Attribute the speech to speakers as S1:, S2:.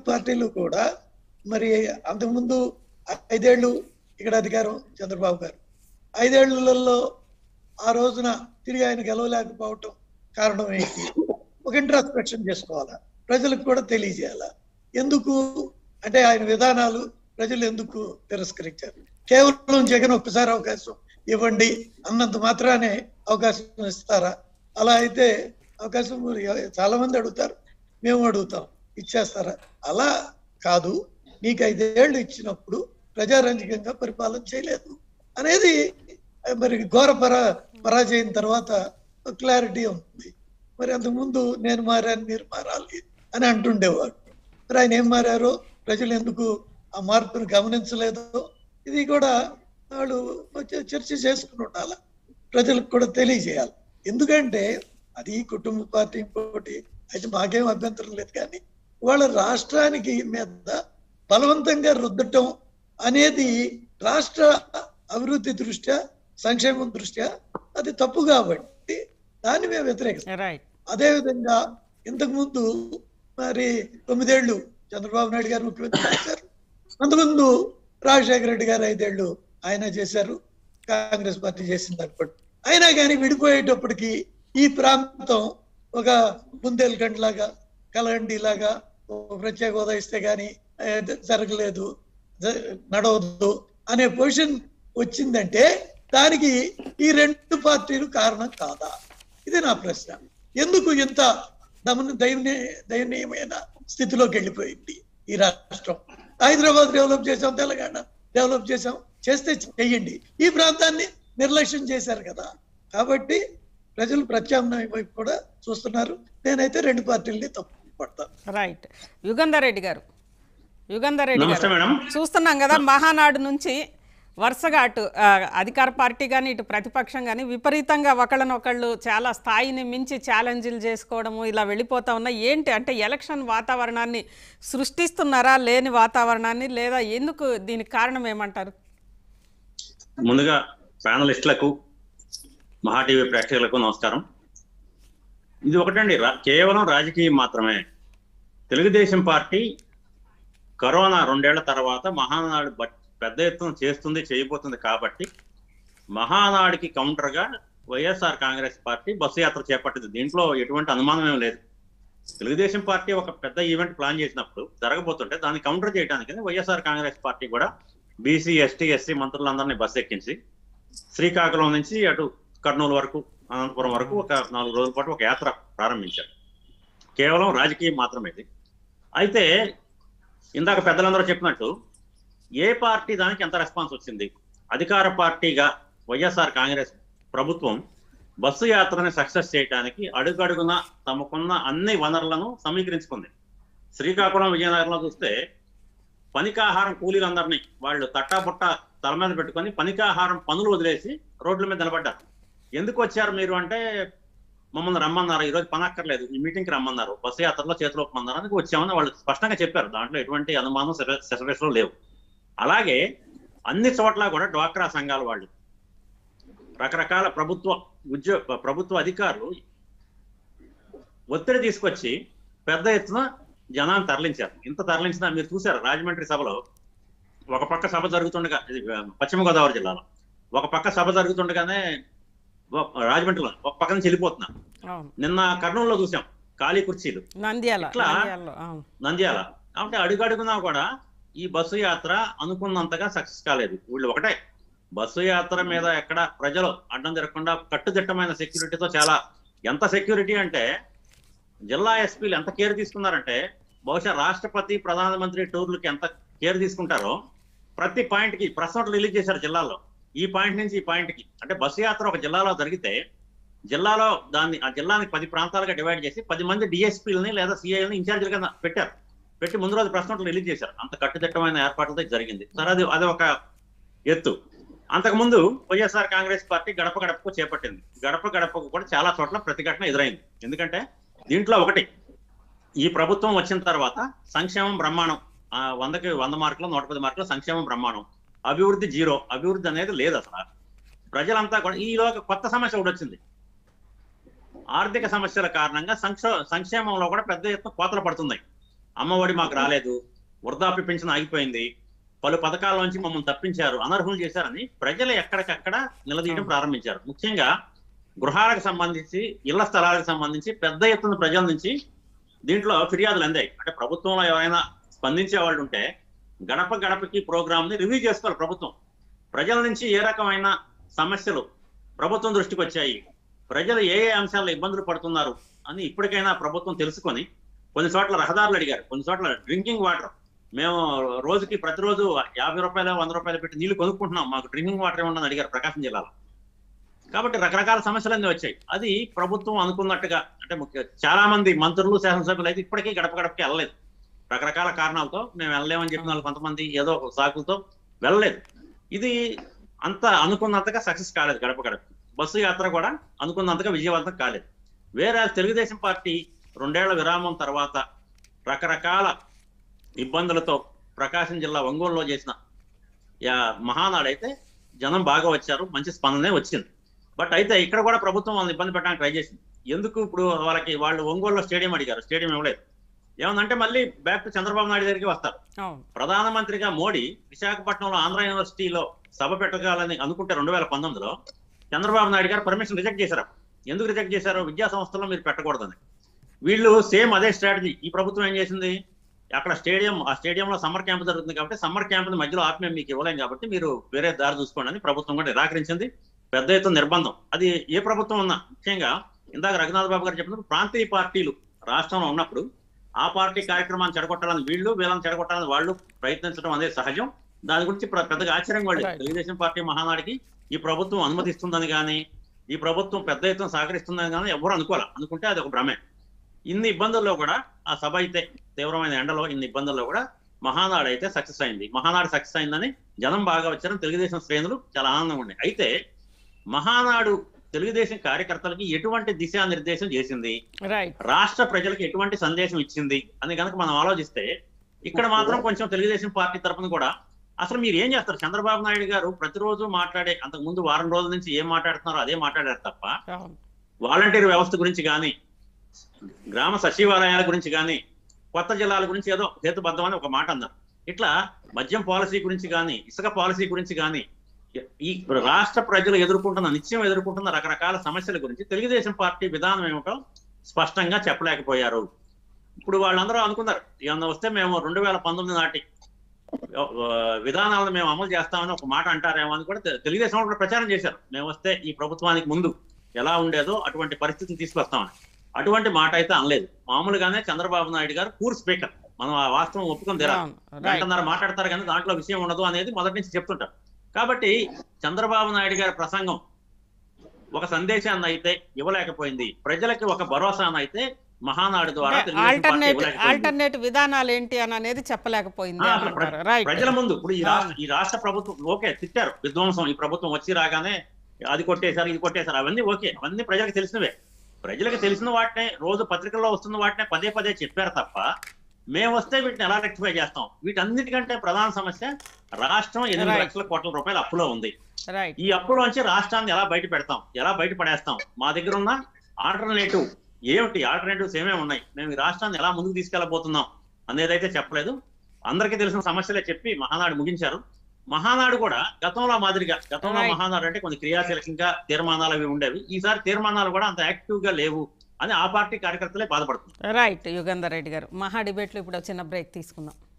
S1: పార్టీలు కూడా మరి అంతకుముందు ఐదేళ్లు ఇక్కడ అధికారం చంద్రబాబు గారు ఐదేళ్లలో ఆ రోజున తిరిగి ఆయన గెలవలేకపోవటం కారణం ఏంటి ఒక ఇంట్రాస్పెక్షన్ చేసుకోవాలా ప్రజలకు కూడా తెలియజేయాలా ఎందుకు అంటే ఆయన విధానాలు ప్రజలు ఎందుకు తిరస్కరించారు కేవలం జగన్ ఒక్కసారి అవకాశం ఇవ్వండి అన్నంత మాత్రానే అవకాశం ఇస్తారా అలా అయితే అవకాశం చాలా మంది అడుగుతారు మేము అడుగుతాం ఇచ్చేస్తారా అలా కాదు నీకు ఐదేళ్లు ఇచ్చినప్పుడు ప్రజారంజకంగా పరిపాలన చేయలేదు అనేది ఆ, మరి ఘోర పరా పరాజయం తర్వాత క్లారిటీ ఉంది మరి అంతకుముందు నేను మారాను మీరు మారాలి అని అంటుండేవాడు మరి ఆయన ఏం మారారో ప్రజలు ఎందుకు ఆ మార్పును గమనించలేదో ఇది కూడా వాళ్ళు వచ్చి చర్చ చేసుకుని ఉండాలి ప్రజలకు కూడా తెలియజేయాలి ఎందుకంటే అది కుటుంబ పార్టీ ఇంకోటి అయితే మాకేం అభ్యంతరం లేదు కానీ వాళ్ళ రాష్ట్రానికి మీద బలవంతంగా రుద్దటం అనేది రాష్ట్ర అభివృద్ధి దృష్ట్యా సంక్షేమం దృష్ట్యా అది తప్పు కాబట్టి దాన్ని మేము వ్యతిరేకిస్తాం
S2: రైట్
S1: అదే విధంగా ఇంతకు ముందు మరి తొమ్మిదేళ్లు చంద్రబాబు నాయుడు గారు ముఖ్యమంత్రి చేశారు అంతకుముందు రాజశేఖర రెడ్డి గారు ఐదేళ్లు ఆయన చేశారు కాంగ్రెస్ పార్టీ చేసింది అనుకోండి అయినా కానీ విడిపోయేటప్పటికి ఈ ప్రాంతం ఒక బుందేల్ఖండ్ లాగా కలగండి లాగా ఒక ప్రత్యేక హోదా ఇస్తే గాని ఏ, జరగలేదు జ- నడవద్దు అనే పొజిషన్ వచ్చిందంటే దానికి ఈ రెండు పార్టీలు కారణం కాదా ఇది నా ప్రశ్న ఎందుకు ఇంత దమన దయనీయ దయనీయమైన స్థితిలోకి వెళ్ళిపోయింది ఈ రాష్ట్రం హైదరాబాద్ డెవలప్ చేసాం తెలంగాణ డెవలప్ చేసాం చేస్తే చెయ్యండి ఈ ప్రాంతాన్ని నిర్లక్ష్యం చేశారు కదా కాబట్టి ప్రజలు ప్రత్యామ్నాయం వైపు కూడా చూస్తున్నారు నేనైతే రెండు పార్టీలని తప్పు పడతాను
S2: రైట్ యుగంధర్ రెడ్డి గారు యుగంధర్ రెడ్డి
S3: నమస్తే
S2: గారు
S3: మేడం
S2: చూస్తున్నాం కదా మహానాడు నుంచి వరుసగా అటు ఆ, అధికార పార్టీ కానీ ఇటు ప్రతిపక్షం కానీ విపరీతంగా ఒకళ్ళనొకళ్ళు చాలా స్థాయిని మించి ఛాలెంజ్లు చేసుకోవడము ఇలా వెళ్ళిపోతా ఉన్నాయి ఏంటి అంటే ఎలక్షన్ వాతావరణాన్ని సృష్టిస్తున్నారా లేని వాతావరణాన్ని లేదా ఎందుకు దీనికి కారణం ఏమంటారు
S3: ముందుగా ప్యానలిస్టులకు మహా టీవీ ప్రేక్షకులకు నమస్కారం ఇది ఒకటండి రా- కేవలం రాజకీయం మాత్రమే తెలుగుదేశం పార్టీ కరోనా రెండేళ్ల తర్వాత మహానాడు బట్- పెద్ద ఎత్తున చేస్తుంది చేయబోతుంది కాబట్టి మహానాడికి కౌంటర్గా వైఎస్ఆర్ కాంగ్రెస్ పార్టీ బస్సు యాత్ర చేపట్టింది దీంట్లో ఎటువంటి అనుమానం ఏం లేదు తెలుగుదేశం పార్టీ ఒక పెద్ద ఈవెంట్ ప్లాన్ చేసినప్పుడు జరగబోతుంటే దాన్ని కౌంటర్ చేయడానికి వైఎస్ఆర్ కాంగ్రెస్ పార్టీ కూడా బీసీ ఎస్టీ ఎస్సీ మంత్రులందరినీ బస్సు ఎక్కించి శ్రీకాకుళం నుంచి అటు కర్నూలు వరకు అనంతపురం వరకు ఒక నాలుగు రోజుల పాటు ఒక యాత్ర ప్రారంభించారు కేవలం రాజకీయం మాత్రమే ఇది అయితే ఇందాక పెద్దలందరూ చెప్పినట్టు ఏ పార్టీ దానికి ఎంత రెస్పాన్స్ వచ్చింది అధికార పార్టీగా వైఎస్ఆర్ కాంగ్రెస్ ప్రభుత్వం బస్సు యాత్రని సక్సెస్ చేయడానికి అడుగడుగున తమకున్న అన్ని వనరులను సమీకరించుకుంది శ్రీకాకుళం విజయనగరంలో చూస్తే పనికాహారం కూలీలందరినీ వాళ్ళు తట్టాబుట్ట తల మీద పెట్టుకొని పనికాహారం పనులు వదిలేసి రోడ్ల మీద నిలబడ్డారు ఎందుకు వచ్చారు మీరు అంటే మమ్మల్ని రమ్మన్నారు ఈ రోజు పని అక్కర్లేదు ఈ మీటింగ్కి రమ్మన్నారు బస్సు యాత్రలో చేతిలో పొందడానికి వచ్చామని వాళ్ళు స్పష్టంగా చెప్పారు దాంట్లో ఎటువంటి అనుమానం సెసరేషన్ లేవు అలాగే అన్ని చోట్ల కూడా డ్వాక్రా సంఘాల వాళ్ళు రకరకాల ప్రభుత్వ ఉద్యోగ ప్రభుత్వ అధికారులు ఒత్తిడి తీసుకొచ్చి పెద్ద ఎత్తున జనాన్ని తరలించారు ఇంత తరలించినా మీరు చూసారు రాజమండ్రి సభలో ఒక పక్క సభ జరుగుతుండగా ఇది, ఆ, పశ్చిమ గోదావరి జిల్లాలో ఒక పక్క సభ జరుగుతుండగానే ఒక- రాజమండ్రిలో ఒక పక్క నుంచి వెళ్ళిపోతున్నా
S2: అవును
S3: నిన్న కర్నూలులో చూసాం ఖాళీ కుర్చీలు
S2: నంద్యాల
S3: ఇట్లా-
S2: నంద్యాలలో అవును
S3: నంద్యాల అంటే అడుగడుగునా కూడా ఈ బస్సు యాత్ర అనుకున్నంతగా సక్సెస్ కాలేదు వీళ్ళు ఒకటే బస్సు యాత్ర మీద ఎక్కడ ప్రజలు అడ్డం తిరగకుండా కట్టుదిట్టమైన సెక్యూరిటీతో చాలా ఎంత సెక్యూరిటీ అంటే జిల్లా ఎస్పీలు ఎంత కేర్ తీసుకున్నారంటే బహుశా రాష్ట్రపతి ప్రధానమంత్రి టూర్లకి ఎంత కేర్ తీసుకుంటారో ప్రతి పాయింట్ కి ప్రెస్ నోట్లు రిలీజ్ చేశారు జిల్లాలో ఈ పాయింట్ నుంచి ఈ పాయింట్ కి అంటే బస్సు యాత్ర ఒక జిల్లాలో జరిగితే జిల్లాలో దాన్ని ఆ జిల్లాని పది ప్రాంతాలుగా డివైడ్ చేసి పది మంది డిఎస్పీలని లేదా సిఐలని ఇన్ఛార్జీలుగా పెట్టారు పెట్టి ముందు రోజు ప్రెస్ నోట్లు రిలీజ్ చేశారు అంత కట్టుదిట్టమైన ఏర్పాట్లతో ఇది జరిగింది సరే అది అది ఒక ఎత్తు అంతకుముందు వైఎస్ఆర్ కాంగ్రెస్ పార్టీ గడప గడపకు చేపట్టింది గడప గడపకు కూడా చాలా చోట్ల ప్రతిఘటన ఎదురైంది ఎందుకంటే దీంట్లో ఒకటి ఈ ప్రభుత్వం వచ్చిన తర్వాత సంక్షేమం బ్రహ్మాండం ఆ, వందకి వంద మార్కులు నూట పది మార్కులు సంక్షేమం బ్రహ్మాండం అభివృద్ధి జీరో అభివృద్ధి అనేది లేదు అసలు ప్రజలంతా కూడా ఈలోగా కొత్త సమస్య ఒకటి వచ్చింది ఆర్థిక సమస్యల కారణంగా సంక్షో సంక్షేమంలో కూడా పెద్ద ఎత్తున కోతలు పడుతున్నాయి అమ్మఒడి మాకు రాలేదు వృద్ధాప్య పెన్షన్ ఆగిపోయింది పలు పథకాల నుంచి మమ్మల్ని తప్పించారు అనర్హులు చేశారని ప్రజలు ఎక్కడికక్కడ నిలదీయడం
S2: అవును.
S3: ప్రారంభించారు ముఖ్యంగా గృహాలకు సంబంధించి ఇళ్ల స్థలాలకు సంబంధించి పెద్ద ఎత్తున ప్రజల నుంచి దీంట్లో ఫిర్యాదులు అందాయి అంటే ప్రభుత్వంలో ఎవరైనా స్పందించే వాళ్ళు ఉంటే గడప గడపకి ప్రోగ్రామ్ ని రివ్యూ చేసుకోవాలి ప్రభుత్వం ప్రజల నుంచి ఏ రకమైన సమస్యలు ప్రభుత్వం దృష్టికి వచ్చాయి ప్రజలు ఏ ఏ అంశాల్లో ఇబ్బందులు పడుతున్నారు అని ఇప్పటికైనా ప్రభుత్వం తెలుసుకొని కొన్ని చోట్ల రహదారులు అడిగారు కొన్ని చోట్ల డ్రింకింగ్ వాటర్ మేము రోజుకి ప్రతిరోజు యాభై రూపాయలు వంద రూపాయలు పెట్టి నీళ్లు కొనుక్కుంటున్నాం మాకు డ్రింకింగ్ వాటర్ ఏమన్నా అడిగారు ప్రకాశం జిల్లాలో కాబట్టి రకరకాల సమస్యలన్నీ వచ్చాయి అది ప్రభుత్వం అనుకున్నట్టుగా అంటే ముఖ్య చాలా మంది మంత్రులు శాసనసభ్యులు అయితే ఇప్పటికీ గడప గడపకి వెళ్ళలేదు రకరకాల కారణాలతో మేము వెళ్ళలేమని చెప్పిన వాళ్ళు కొంతమంది ఏదో ఒక సాకులతో వెళ్ళలేదు ఇది అంత అనుకున్నంతగా సక్సెస్ కాలేదు గడప గడప బస్సు యాత్ర కూడా అనుకున్నంతగా విజయవంతం కాలేదు వేరే తెలుగుదేశం పార్టీ రెండేళ్ల విరామం తర్వాత రకరకాల ఇబ్బందులతో ప్రకాశం జిల్లా ఒంగోలులో చేసిన యా- మహానాడు అయితే జనం బాగా వచ్చారు మంచి స్పందనే వచ్చింది బట్ అయితే ఇక్కడ కూడా ప్రభుత్వం వాళ్ళని ఇబ్బంది పెట్టడానికి ట్రై చేసింది ఎందుకు ఇప్పుడు వాళ్ళకి వాళ్ళు ఒంగోలులో స్టేడియం అడిగారు స్టేడియం ఇవ్వలేదు ఏమందంటే మళ్ళీ బ్యాక్ టు చంద్రబాబు నాయుడు దగ్గరికి వస్తారు
S2: అవును
S3: ప్రధానమంత్రిగా మోడీ విశాఖపట్నంలో ఆంధ్ర యూనివర్సిటీలో సభ పెట్టగాలని అనుకుంటే రెండు వేల పంతొమ్మిదిలో చంద్రబాబు నాయుడు గారు పర్మిషన్ రిజెక్ట్ చేశారు ఎందుకు రిజెక్ట్ చేశారు విద్యా సంస్థల్లో మీరు పెట్టకూడదని వీళ్ళు సేమ్ అదే స్ట్రాటజీ ఈ ప్రభుత్వం ఏం చేసింది అక్కడ స్టేడియం ఆ స్టేడియంలో సమ్మర్ క్యాంప్ జరుగుతుంది కాబట్టి సమ్మర్ క్యాంప్ మధ్యలో ఆపి మేము మీకు ఇవ్వలేం కాబట్టి మీరు వేరే దారి చూసుకోండి అని ప్రభుత్వం కూడా నిరాకరించింది పెద్ద ఎత్తున నిర్బంధం అది ఏ ప్రభుత్వం ఉన్నా ముఖ్యంగా ఇందాక రఘునాథ్ బాబు గారు చెప్పినప్పుడు ప్రాంతీయ పార్టీలు రాష్ట్రంలో ఉన్నప్పుడు ఆ పార్టీ కార్యక్రమాన్ని చెడగొట్టాలని వీళ్ళు వీళ్ళని చెడగొట్టాలని వాళ్ళు ప్రయత్నించడం అనేది సహజం దాని గురించి ప్ర- పెద్దగా ఆశ్చర్యం కూడా లేదు.
S2: Right.
S3: తెలుగుదేశం పార్టీ మహానాడికి ఈ ప్రభుత్వం అనుమతిస్తుందని కానీ ఈ ప్రభుత్వం పెద్ద ఎత్తున సహకరిస్తుందని కానీ ఎవరు అనుకోవాలి అనుకుంటే అది ఒక భ్రమే ఇన్ని ఇబ్బందుల్లో కూడా ఆ సభ అయితే తీవ్రమైన ఎండలో ఇన్ని ఇబ్బందుల్లో కూడా మహానాడు అయితే సక్సెస్ అయింది మహానాడు సక్సెస్ అయిందని జనం బాగా వచ్చారని తెలుగుదేశం శ్రేణులు చాలా ఆనందంగా ఉన్నాయి అయితే మహానాడు తెలుగుదేశం కార్యకర్తలకి ఎటువంటి దిశానిర్దేశం చేసింది
S2: రైట్
S3: రాష్ట్ర ప్రజలకు ఎటువంటి సందేశం ఇచ్చింది అని కనుక మనం ఆలోచిస్తే ఇక్కడ మాత్రం కొంచెం తెలుగుదేశం పార్టీ తరపున కూడా అసలు మీరు ఏం చేస్తారు చంద్రబాబు నాయుడు గారు ప్రతిరోజు మాట్లాడే అంతకు ముందు వారం రోజుల నుంచి ఏం మాట్లాడుతున్నారో అదే మాట్లాడారు తప్ప
S2: అవును
S3: వాలంటీర్ వ్యవస్థ గురించి కానీ గ్రామ సచివాలయాల గురించి కానీ కొత్త జిల్లాల గురించి ఏదో హేతుబద్ధం అని ఒక మాట అన్నారు ఇట్లా మద్యం పాలసీ గురించి కానీ ఇసుక పాలసీ గురించి కానీ ఈ రాష్ట్ర ప్రజలు ఎదుర్కొంటున్న నిత్యం ఎదుర్కొంటున్న రకరకాల సమస్యల గురించి తెలుగుదేశం పార్టీ విధానం ఏమిటో స్పష్టంగా చెప్పలేకపోయారు ఇప్పుడు వాళ్ళందరూ అనుకున్నారు ఏమన్నా వస్తే మేము రెండు వేల పంతొమ్మిది నాటి ఆ, విధానాలను మేము అమలు చేస్తామని ఒక మాట అంటారేమో అని కూడా తె- తెలుగుదేశం వాళ్ళు కూడా ప్రచారం చేశారు మేము వస్తే ఈ ప్రభుత్వానికి ముందు ఎలా ఉండేదో అటువంటి పరిస్థితిని తీసుకొస్తామని అటువంటి మాట అయితే అనలేదు మామూలుగానే చంద్రబాబు నాయుడు గారు పూర్ స్పీకర్ మనం ఆ వాస్తవం ఒప్పుకొని తీరాలి
S2: అవును రైట్
S3: గంటన్నర మాట్లాడతారు కానీ దాంట్లో విషయం ఉండదు అనేది మొదటి నుంచి చెప్తుంటారు కాబట్టి చంద్రబాబు నాయుడు గారి ప్రసంగం ఒక సందేశాన్ని అయితే ఇవ్వలేకపోయింది ప్రజలకి ఒక భరోసాను అయితే మహానాడు ద్వారా తెలుగుదేశం పార్టీ
S2: ఆల్టర్నేట్
S3: ఇవ్వలేకపోయింది.
S2: ఆల్టర్నేట్ విధానాలు ఏంటి అని అనేది చెప్పలేకపోయింది
S3: ఆ,
S2: అని
S3: ప్ర-
S2: అంటారు రైట్
S3: ప్రజల ముందు ఇప్పుడు ఈ రాష్ట్ర ఈ రాష్ట్ర ప్రభుత్వం ఓకే తిట్టారు విధ్వంసం ఈ ప్రభుత్వం వచ్చి రాగానే అది కొట్టేశారు ఇది కొట్టేశారు అవన్నీ ఓకే అవన్నీ ప్రజలకు తెలిసినవే ప్రజలకు తెలిసిన వాటినే రోజు పత్రికల్లో వస్తున్న వాటినే పదే పదే చెప్పారు తప్ప మేము వస్తే వీటిని ఎలా రెక్టిఫై చేస్తాం వీటన్నిటికంటే ప్రధాన సమస్య రాష్ట్రం ఎనిమిది
S2: Right.
S3: లక్షల కోట్ల రూపాయల అప్పులో ఉంది
S2: రైట్
S3: ఈ అప్పులోంచి రాష్ట్రాన్ని ఎలా బయట పెడతాం ఎలా బయట పడేస్తాం మా దగ్గర ఉన్న ఆల్టర్నేటివ్ ఏమిటి ఆల్టర్నేటివ్స్ ఏమేమి ఉన్నాయి మేము ఈ రాష్ట్రాన్ని ఎలా ముందుకు తీసుకెళ్లబోతున్నాం అనేదైతే చెప్పలేదు అందరికీ తెలిసిన సమస్యలే చెప్పి మహానాడు ముగించారు మహానాడు కూడా గతంలో మాదిరిగా గతంలో
S2: Right.
S3: మహానాడు అంటే కొన్ని క్రియాశీలకంగా తీర్మానాలు అవి ఉండేవి ఈసారి తీర్మానాలు కూడా అంత యాక్టివ్ గా లేవు అని ఆ పార్టీ కార్యకర్తలే బాధపడుతున్నారు
S2: రైట్ యుగంధర్ రెడ్డి గారు మహా డిబేట్లో ఇప్పుడు ఒక చిన్న బ్రేక్ తీసుకుందాం